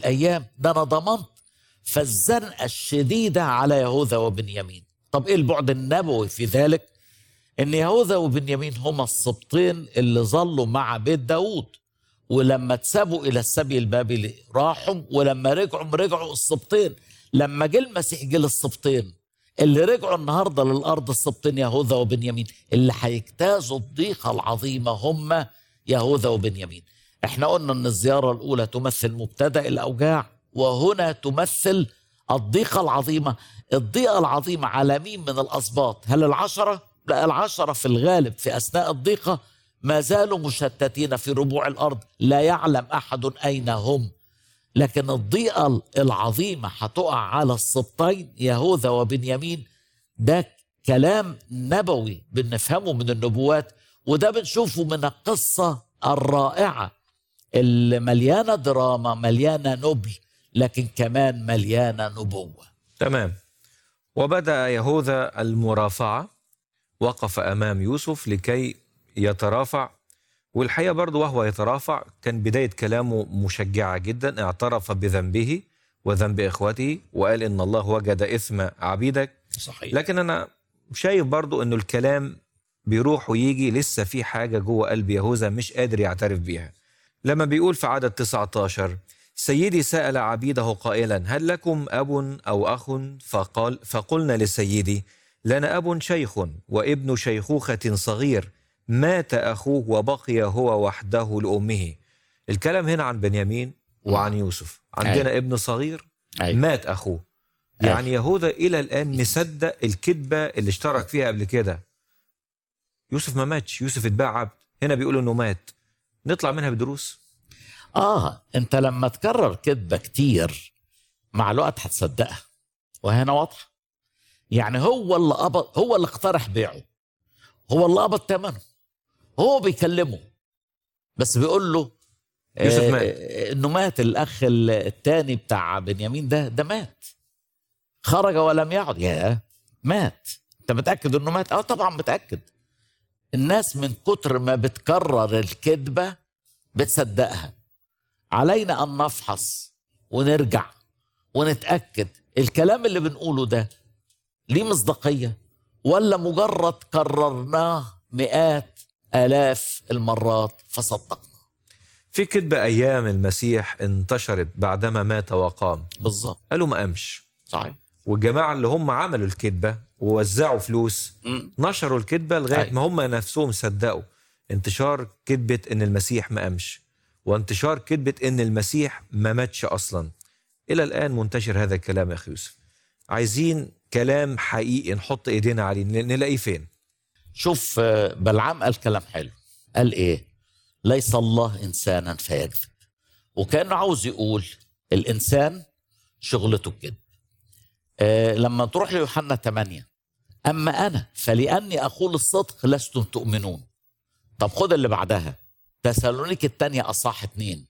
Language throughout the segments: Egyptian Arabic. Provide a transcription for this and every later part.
ايام ده انا ضمنت فالزنقه الشديده على يهوذا وبنيامين طب ايه البعد النبوي في ذلك ان يهوذا وبنيامين هما السبطين اللي ظلوا مع بيت داود ولما اتسابوا الى السبي البابلي راحوا ولما رجعوا رجعوا السبطين لما جه المسيح جه للسبطين اللي رجعوا النهارده للارض السبطين يهوذا وبنيامين اللي هيجتازوا الضيقه العظيمه هم يهوذا وبنيامين احنا قلنا ان الزياره الاولى تمثل مبتدا الاوجاع وهنا تمثل الضيقه العظيمه الضيقه العظيمه على مين من الاسباط هل العشره لا العشره في الغالب في اثناء الضيقه ما زالوا مشتتين في ربوع الارض لا يعلم احد اين هم لكن الضيقه العظيمه هتقع على السبطين يهوذا وبنيامين ده كلام نبوي بنفهمه من النبوات وده بنشوفه من القصه الرائعه اللي مليانه دراما مليانه نبل لكن كمان مليانه نبوه تمام وبدأ يهوذا المرافعة وقف أمام يوسف لكي يترافع والحقيقة برضه وهو يترافع كان بداية كلامه مشجعة جدا اعترف بذنبه وذنب إخوته وقال إن الله وجد إثم عبيدك صحيح لكن أنا شايف برضه إنه الكلام بيروح ويجي لسه في حاجة جوه قلب يهوذا مش قادر يعترف بيها لما بيقول في عدد 19 سيدي سأل عبيده قائلا هل لكم أب أو أخ فقال فقلنا لسيدي لنا أب شيخ وابن شيخوخة صغير مات أخوه وبقي هو وحده لأمه الكلام هنا عن بنيامين وعن يوسف عندنا ابن صغير أيوة. مات أخوه يعني يهوذا إلى الآن مصدق الكذبة اللي اشترك فيها قبل كده يوسف ما ماتش يوسف اتباع عبد هنا بيقول انه مات نطلع منها بدروس اه انت لما تكرر كذبه كتير مع الوقت هتصدقها وهنا واضحه يعني هو اللي قبض هو اللي اقترح بيعه هو اللي قبض ثمنه هو بيكلمه بس بيقول له يوسف آه، مات. آه، انه مات الاخ الثاني بتاع بنيامين ده ده مات خرج ولم يعد يا مات انت متاكد انه مات اه طبعا متاكد الناس من كتر ما بتكرر الكذبه بتصدقها علينا ان نفحص ونرجع ونتاكد الكلام اللي بنقوله ده ليه مصداقيه ولا مجرد كررناه مئات الاف المرات فصدقنا في كذبة أيام المسيح انتشرت بعدما مات وقام بالظبط قالوا ما قامش صحيح والجماعة اللي هم عملوا الكذبة ووزعوا فلوس مم. نشروا الكذبة لغاية أي. ما هم نفسهم صدقوا انتشار كذبة إن المسيح ما قامش وانتشار كذبة إن المسيح ما ماتش أصلا إلى الآن منتشر هذا الكلام يا أخي يوسف عايزين كلام حقيقي نحط إيدينا عليه ن- نلاقيه فين شوف آه، بلعام قال كلام حلو قال ايه ليس الله انسانا فيكذب وكانه عاوز يقول الانسان شغلته الكذب آه لما تروح ليوحنا 8 اما انا فلاني اقول الصدق لستم تؤمنون طب خد اللي بعدها تسالونيك الثانيه اصح اتنين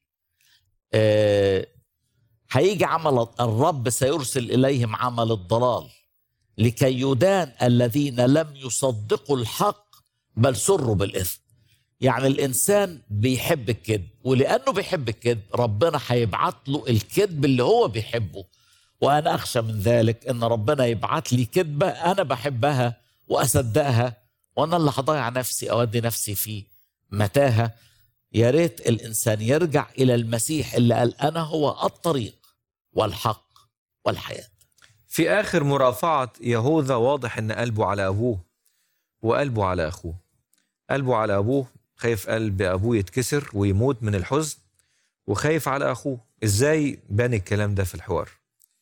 آه هيجي عمل الرب سيرسل اليهم عمل الضلال لكي يدان الذين لم يصدقوا الحق بل سروا بالاثم يعني الانسان بيحب الكذب ولانه بيحب الكذب ربنا هيبعت له الكذب اللي هو بيحبه وانا اخشى من ذلك ان ربنا يبعت لي كذبه انا بحبها واصدقها وانا اللي هضيع نفسي اودي نفسي في متاهه يا ريت الانسان يرجع الى المسيح اللي قال انا هو الطريق والحق والحياه في آخر مرافعة يهوذا واضح إن قلبه على أبوه وقلبه على أخوه قلبه على أبوه خايف قلب أبوه يتكسر ويموت من الحزن وخايف على أخوه إزاي بان الكلام ده في الحوار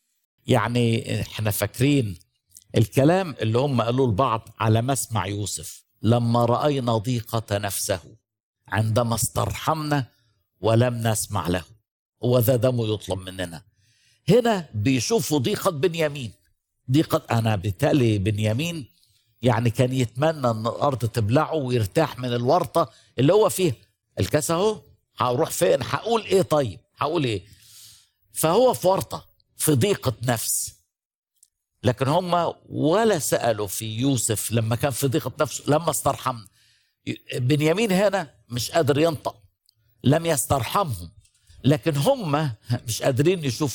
يعني احنا فاكرين الكلام اللي هم قالوه لبعض على مسمع يوسف لما رأينا ضيقة نفسه عندما استرحمنا ولم نسمع له هو ذا دمه يطلب مننا هنا بيشوفوا ضيقة بنيامين ضيقة أنا بالتالي بنيامين يعني كان يتمنى أن الأرض تبلعه ويرتاح من الورطة اللي هو فيها الكاس أهو هروح فين هقول إيه طيب هقول إيه فهو في ورطة في ضيقة نفس لكن هم ولا سألوا في يوسف لما كان في ضيقة نفسه لما استرحمنا بنيامين هنا مش قادر ينطق لم يسترحمهم لكن هم مش قادرين يشوفوا